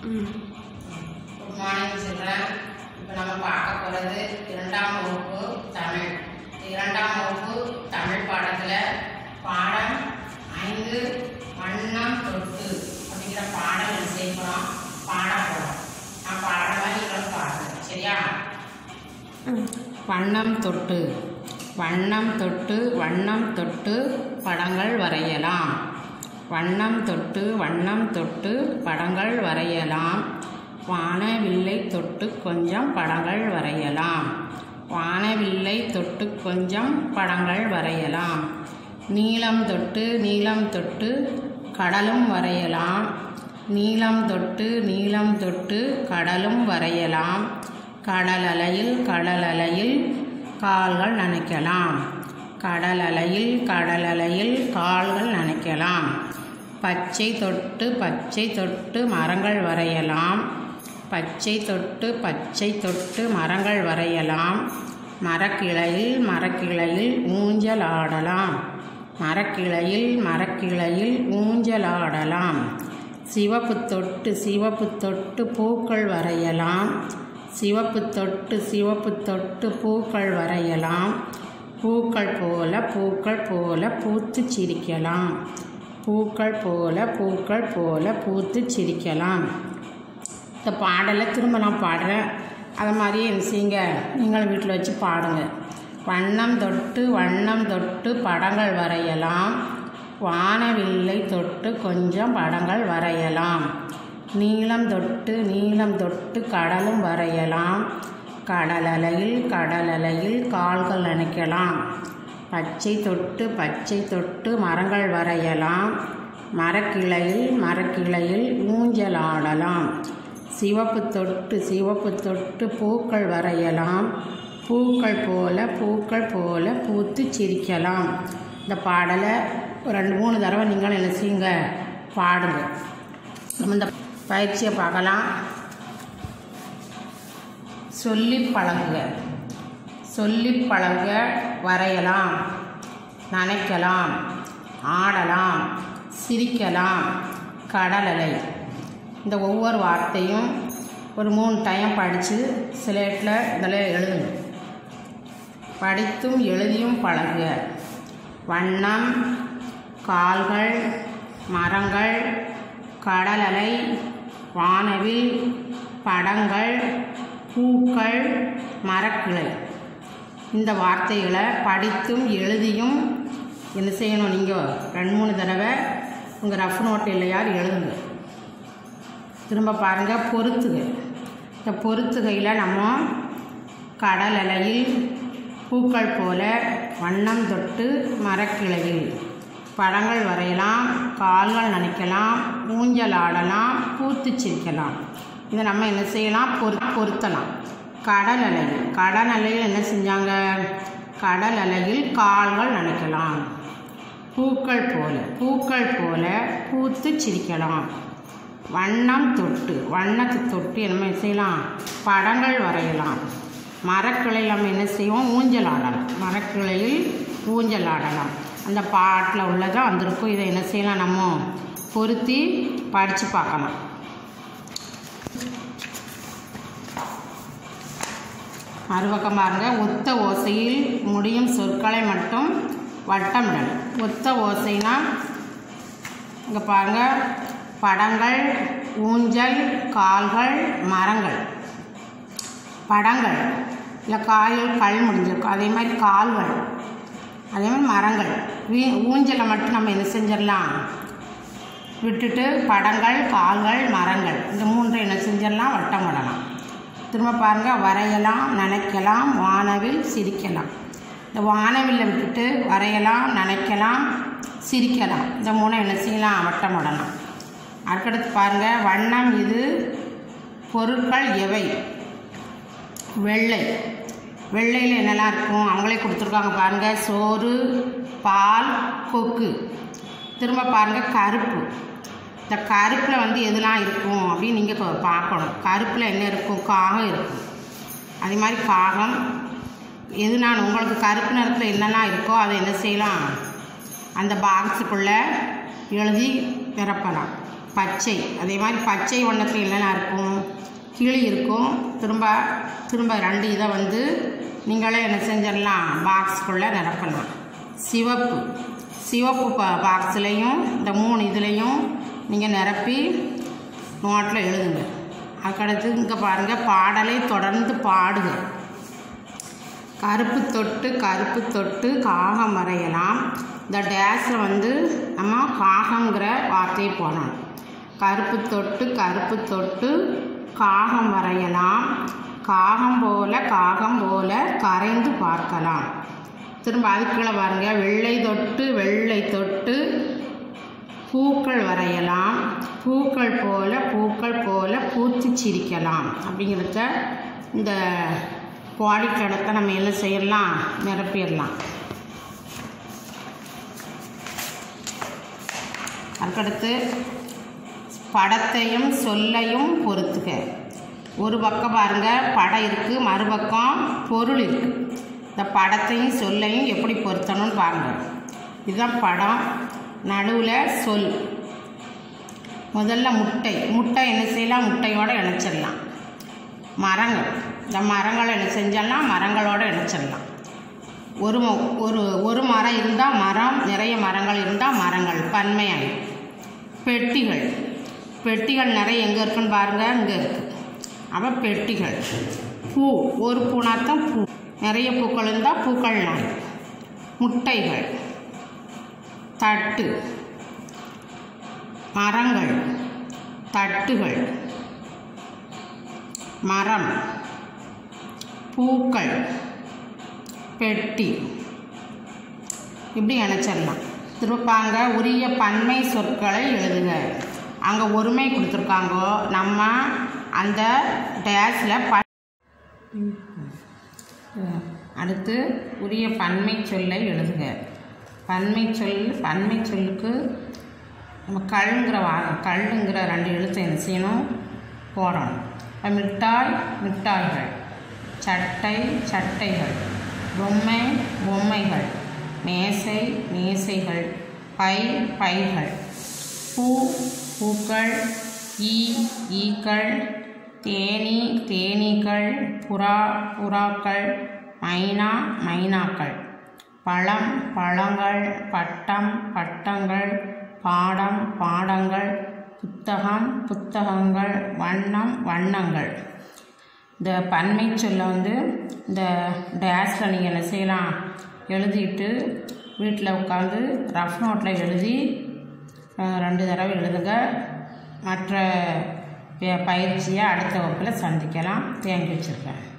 ம் good morning children இப்போ நம்ம பார்க்க போகிறது இரண்டாம் வகுப்பு தமிழ் இரண்டாம் வகுப்பு தமிழ் பாடத்தில் பாடம் ஐந்து வண்ணம் தொட்டு அப்படிங்கிற பாடல் செய்ய போகிறோம் பாட போகிறோம் நான் பாடுற மாதிரி நீங்களும் பாடுங்க சரியா ம் வண்ணம் தொட்டு வண்ணம் தொட்டு வண்ணம் தொட்டு படங்கள் வரையலாம் வண்ணம் தொட்டு வண்ணம் தொட்டு படங்கள் வரையலாம் வானவில்லை தொட்டு கொஞ்சம் படங்கள் வரையலாம் வானவில்லை தொட்டு கொஞ்சம் படங்கள் வரையலாம் நீலம் தொட்டு நீலம் தொட்டு கடலும் வரையலாம் நீலம் தொட்டு நீலம் தொட்டு கடலும் வரையலாம் கடல் அலையில் கடல் அலையில் கால்கள் நனைக்கலாம் கடல் அலையில் கடல் அலையில் கால்கள் நனைக்கலாம் பச்சை தொட்டு பச்சை தொட்டு மரங்கள் வரையலாம் பச்சை தொட்டு பச்சை தொட்டு மரங்கள் வரையலாம் மரக்கிளையில் மரக்கிளையில் ஊஞ்சல் ஆடலாம் மரக்கிளையில் மரக்கிளையில் ஊஞ்சல் ஆடலாம் சிவப்பு தொட்டு சிவப்பு தொட்டு பூக்கள் வரையலாம் சிவப்பு தொட்டு சிவப்பு தொட்டு பூக்கள் வரையலாம் பூக்கள் போல பூக்கள் போல பூத்து சிரிக்கலாம் பூக்கள் போல பூக்கள் போல பூத்து சிரிக்கலாம் இந்த பாடலை திரும்ப நான் பாடுறேன் அதை மாதிரியே என்ன செய்யுங்க நீங்களும் வீட்டில் வச்சு பாடுங்க வண்ணம் தொட்டு வண்ணம் தொட்டு படங்கள் வரையலாம் வானவில்லை தொட்டு கொஞ்சம் படங்கள் வரையலாம் நீளம் தொட்டு நீளம் தொட்டு கடலும் வரையலாம் கடலலையில் கடலலையில் கால்கள் நனைக்கலாம் பச்சை தொட்டு பச்சை தொட்டு மரங்கள் வரையலாம் மரக்கிளையில் மரக்கிளையில் ஊஞ்சல் ஆடலாம் சிவப்பு தொட்டு சிவப்பு தொட்டு பூக்கள் வரையலாம் பூக்கள் போல பூக்கள் போல பூத்து சிரிக்கலாம் இந்த பாடலை ஒரு ரெண்டு மூணு தடவை நீங்களும் என்ன செய்யுங்க பாடுங்க நம்ம இந்த பயிற்சியை பார்க்கலாம் சொல்லி பழகுக சொல்லி பழகுக வரையலாம் நனைக்கலாம் ஆடலாம் சிரிக்கலாம் கடலலை இந்த ஒவ்வொரு வார்த்தையும் ஒரு மூணு டைம் படித்து சிலேட்டில் இதில் எழுதுங்க படித்தும் எழுதியும் பழகுக வண்ணம் கால்கள் மரங்கள் கடலலை வானவில் படங்கள் பூக்கள் மரக்கிளை இந்த வார்த்தைகளை படித்தும் எழுதியும் என்ன செய்யணும் நீங்கள் ரெண்டு மூணு தடவை உங்கள் ரஃப் நோட் இல்லையார் எழுதுங்க திரும்ப பாருங்கள் பொறுத்துக இந்த பொறுத்துகையில் நம்ம கடல் அலையில் பூக்கள் போல வண்ணம் தொட்டு மரக்கிளையில் படங்கள் வரையலாம் கால்கள் நனைக்கலாம் ஊஞ்சல் ஆடலாம் பூத்து சிரிக்கலாம் இதை நம்ம என்ன செய்யலாம் பொரு பொருத்தலாம் கடல் அலையில் கடல் அலையில் என்ன செஞ்சாங்க கடல் அலையில் கால்கள் நனைக்கலாம் பூக்கள் போல பூக்கள் போல பூத்து சிரிக்கலாம் வண்ணம் தொட்டு வண்ணத்தை தொட்டு என்ன செய்யலாம் படங்கள் வரையலாம் மரக்கிளையில் நம்ம என்ன செய்வோம் ஊஞ்சல் ஆடலாம் மரக்கிளையில் ஊஞ்சல் ஆடலாம் அந்த பாட்டில் உள்ளதான் வந்திருக்கும் இதை என்ன செய்யலாம் நம்ம பொருத்தி படித்து பார்க்கலாம் மறுபக்கம் பாருங்க ஒத்த ஓசையில் முடியும் சொற்களை மட்டும் வட்டமிடல் ஒத்த ஓசைனா இங்கே பாருங்க படங்கள் ஊஞ்சல் கால்கள் மரங்கள் படங்கள் இல்லை கால்கள் கல் முடிஞ்சிருக்கும் அதே மாதிரி கால்கள் அதே மாதிரி மரங்கள் வீ ஊஞ்சலை மட்டும் நம்ம என்ன செஞ்சிடலாம் விட்டுட்டு படங்கள் கால்கள் மரங்கள் இந்த மூன்றை என்ன செஞ்சிடலாம் வட்டம் விடலாம் திரும்ப பாருங்கள் வரையலாம் நனைக்கலாம் வானவில் சிரிக்கலாம் இந்த வானவில்லை விட்டுட்டு வரையலாம் நனைக்கலாம் சிரிக்கலாம் இந்த மூணை என்ன செய்யலாம் வட்டம் விடலாம் அதுக்கடுத்து பாருங்கள் வண்ணம் இது பொருட்கள் எவை வெள்ளை வெள்ளையில் என்னெல்லாம் இருக்கும் அவங்களே கொடுத்துருக்காங்க பாருங்கள் சோறு பால் கொக்கு திரும்ப பாருங்கள் கருப்பு இந்த கருப்பில் வந்து எதெல்லாம் இருக்கும் அப்படின்னு நீங்கள் பார்க்கணும் கருப்பில் என்ன இருக்கும் காகம் இருக்கும் அதே மாதிரி காகம் எது நான் உங்களுக்கு கருப்பு நிறத்தில் என்னெல்லாம் இருக்கோ அதை என்ன செய்யலாம் அந்த பாக்ஸுக்குள்ளே எழுதி நிரப்பலாம் பச்சை அதே மாதிரி பச்சை வண்ணத்தில் என்னென்ன இருக்கும் கிளி இருக்கும் திரும்ப திரும்ப ரெண்டு இதை வந்து நீங்களே என்ன செஞ்சிடலாம் பாக்ஸ்குள்ளே நிரப்பலாம் சிவப்பு சிவப்பு பா பாக்ஸ்லேயும் இந்த மூணு இதுலேயும் நீங்கள் நிரப்பி நோட்டில் எழுதுங்க அதுக்கடுத்து இங்கே பாருங்கள் பாடலை தொடர்ந்து பாடுக கருப்பு தொட்டு கருப்பு தொட்டு காகம் வரையலாம் இந்த டேஸில் வந்து நம்ம காகங்கிற வார்த்தையை போனோம் கருப்பு தொட்டு கருப்பு தொட்டு காகம் வரையலாம் காகம் போல காகம் போல கரைந்து பார்க்கலாம் திரும்ப அதுக்குள்ள பாருங்க வெள்ளை தொட்டு வெள்ளை தொட்டு பூக்கள் வரையலாம் பூக்கள் போல பூக்கள் போல பூத்து சிரிக்கலாம் அப்படிங்கிறத இந்த குவாடிக்கடத்தை நம்ம என்ன செய்யலாம் நிரப்பிடலாம் அதுக்கடுத்து படத்தையும் சொல்லையும் பொறுத்துக்க ஒரு பக்கம் பாருங்க படம் இருக்குது மறுபக்கம் பொருள் இருக்குது இந்த படத்தையும் சொல்லையும் எப்படி பொருத்தணும்னு பாருங்க இதுதான் படம் நடுவில் சொல் முதல்ல முட்டை முட்டை என்ன செய்யலாம் முட்டையோடு இணைச்சிடலாம் மரங்கள் இந்த மரங்களை என்ன செஞ்சிடலாம் மரங்களோடு இணைச்சிடலாம் ஒரு ம- ஒரு ஒரு மரம் இருந்தால் மரம் நிறைய மரங்கள் இருந்தால் மரங்கள் பன்மையாயிடும் பெட்டிகள் பெட்டிகள் நிறைய எங்கே இருக்குன்னு பாருங்கள் இங்கே இருக்குது அப்போ பெட்டிகள் பூ ஒரு பூனாத்தான் பூ நிறைய பூக்கள் இருந்தால் பூக்கள் நாய் முட்டைகள் தட்டு மரங்கள் தட்டுகள் மரம் பூக்கள் பெட்டி இப்படி இணைச்சிடலாம் திருப்பாங்க உரிய பன்மை சொற்களை எழுதுக அங்கே ஒருமை கொடுத்துருக்காங்கோ நம்ம அந்த டேஸில் ப அடுத்து உரிய பன்மை சொல்லை எழுதுக பன்மை சொல் பன்மை சொல்லுக்கு நம்ம கல்ங்கிற வா கல்லுங்கிற ரெண்டு எழுத்து என்ன செய்யணும் போடணும் இப்போ மிட்டாய் மிட்டாய்கள் சட்டை சட்டைகள் பொம்மை பொம்மைகள் மேசை மேசைகள் பை பைகள் பூ பூக்கள் ஈ ஈக்கள் தேனி தேனீக்கள் புறா புறாக்கள் மைனா மைனாக்கள் பழம் பழங்கள் பட்டம் பட்டங்கள் பாடம் பாடங்கள் புத்தகம் புத்தகங்கள் வண்ணம் வண்ணங்கள் இந்த பன்மை சொல்ல வந்து இந்த டேஸில் நீங்கள் என்ன செய்யலாம் எழுதிட்டு வீட்டில் உட்காந்து ரஃப் நோட்டில் எழுதி அஹ், ரெண்டு தடவை எழுதுங்க மற்ற ப- பயிற்சியை அடுத்த வகுப்பில் சந்திக்கலாம் தேங்கி வச்சுருக்கேன்